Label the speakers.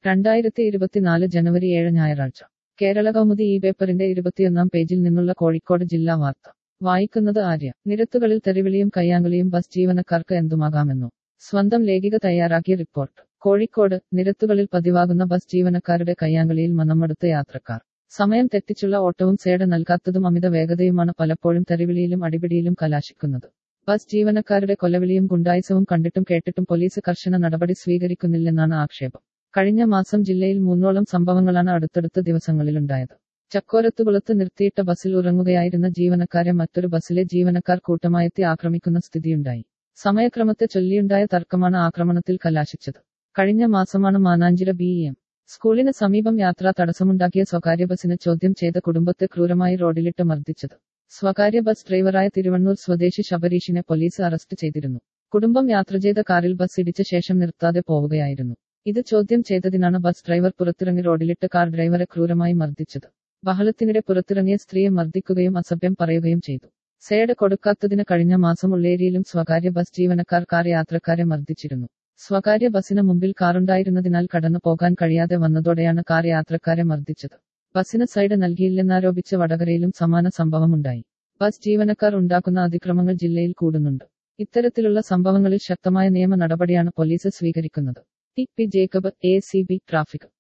Speaker 1: രണ്ടായിരത്തി ഇരുപത്തിനാല് ജനുവരി ഏഴ് ഞായറാഴ്ച കേരള കൗമുദി ഈ പേപ്പറിന്റെ ഇരുപത്തിയൊന്നാം പേജിൽ നിന്നുള്ള കോഴിക്കോട് ജില്ലാ വാർത്ത വായിക്കുന്നത് ആര്യ നിരത്തുകളിൽ തെറിവിളിയും കയ്യാങ്കളിയും ബസ് ജീവനക്കാർക്ക് എന്തുമാകാമെന്നോ സ്വന്തം ലേഖിക തയ്യാറാക്കിയ റിപ്പോർട്ട് കോഴിക്കോട് നിരത്തുകളിൽ പതിവാകുന്ന ബസ് ജീവനക്കാരുടെ കയ്യാങ്കളിയിൽ മനമെടുത്ത യാത്രക്കാർ സമയം തെറ്റിച്ചുള്ള ഓട്ടവും സേഡ നൽകാത്തതും അമിത വേഗതയുമാണ് പലപ്പോഴും തെറിവിളിയിലും അടിപിടിയിലും കലാശിക്കുന്നത് ബസ് ജീവനക്കാരുടെ കൊലവിളിയും ഗുണ്ടായിസവും കണ്ടിട്ടും കേട്ടിട്ടും പോലീസ് കർശന നടപടി സ്വീകരിക്കുന്നില്ലെന്നാണ് ആക്ഷേപം കഴിഞ്ഞ മാസം ജില്ലയിൽ മൂന്നോളം സംഭവങ്ങളാണ് അടുത്തടുത്ത ദിവസങ്ങളിലുണ്ടായത് ചക്കോരത്തുകുളത്ത് നിർത്തിയിട്ട ബസ്സിൽ ഉറങ്ങുകയായിരുന്ന ജീവനക്കാരെ മറ്റൊരു ബസ്സിലെ ജീവനക്കാർ കൂട്ടമായെത്തി ആക്രമിക്കുന്ന സ്ഥിതിയുണ്ടായി സമയക്രമത്തെ ചൊല്ലിയുണ്ടായ തർക്കമാണ് ആക്രമണത്തിൽ കലാശിച്ചത് കഴിഞ്ഞ മാസമാണ് മാനാഞ്ചിറ ബി എം സ്കൂളിന് സമീപം യാത്രാ തടസ്സമുണ്ടാക്കിയ സ്വകാര്യ ബസ്സിന് ചോദ്യം ചെയ്ത കുടുംബത്തെ ക്രൂരമായി റോഡിലിട്ട് മർദ്ദിച്ചത് സ്വകാര്യ ബസ് ഡ്രൈവറായ തിരുവണ്ണൂർ സ്വദേശി ശബരീഷിനെ പോലീസ് അറസ്റ്റ് ചെയ്തിരുന്നു കുടുംബം യാത്ര ചെയ്ത കാറിൽ ബസ് ഇടിച്ച ശേഷം നിർത്താതെ പോവുകയായിരുന്നു ഇത് ചോദ്യം ചെയ്തതിനാണ് ബസ് ഡ്രൈവർ പുറത്തിറങ്ങി റോഡിലിട്ട് കാർ ഡ്രൈവറെ ക്രൂരമായി മർദ്ദിച്ചത് ബഹളത്തിനിടെ പുറത്തിറങ്ങിയ സ്ത്രീയെ മർദ്ദിക്കുകയും അസഭ്യം പറയുകയും ചെയ്തു സേഡ് കൊടുക്കാത്തതിന് കഴിഞ്ഞ മാസം ഉള്ളേരിയിലും സ്വകാര്യ ബസ് ജീവനക്കാർ കാർ യാത്രക്കാരെ മർദ്ദിച്ചിരുന്നു സ്വകാര്യ ബസിന് മുമ്പിൽ കാറുണ്ടായിരുന്നതിനാൽ കടന്നു പോകാൻ കഴിയാതെ വന്നതോടെയാണ് കാർ യാത്രക്കാരെ മർദ്ദിച്ചത് ബസിന് സൈഡ് നൽകിയില്ലെന്നാരോപിച്ച് വടകരയിലും സമാന സംഭവമുണ്ടായി ബസ് ജീവനക്കാർ ഉണ്ടാക്കുന്ന അതിക്രമങ്ങൾ ജില്ലയിൽ കൂടുന്നുണ്ട് ഇത്തരത്തിലുള്ള സംഭവങ്ങളിൽ ശക്തമായ നിയമ നടപടിയാണ് പോലീസ് സ്വീകരിക്കുന്നത് T P Jacob A C B traffic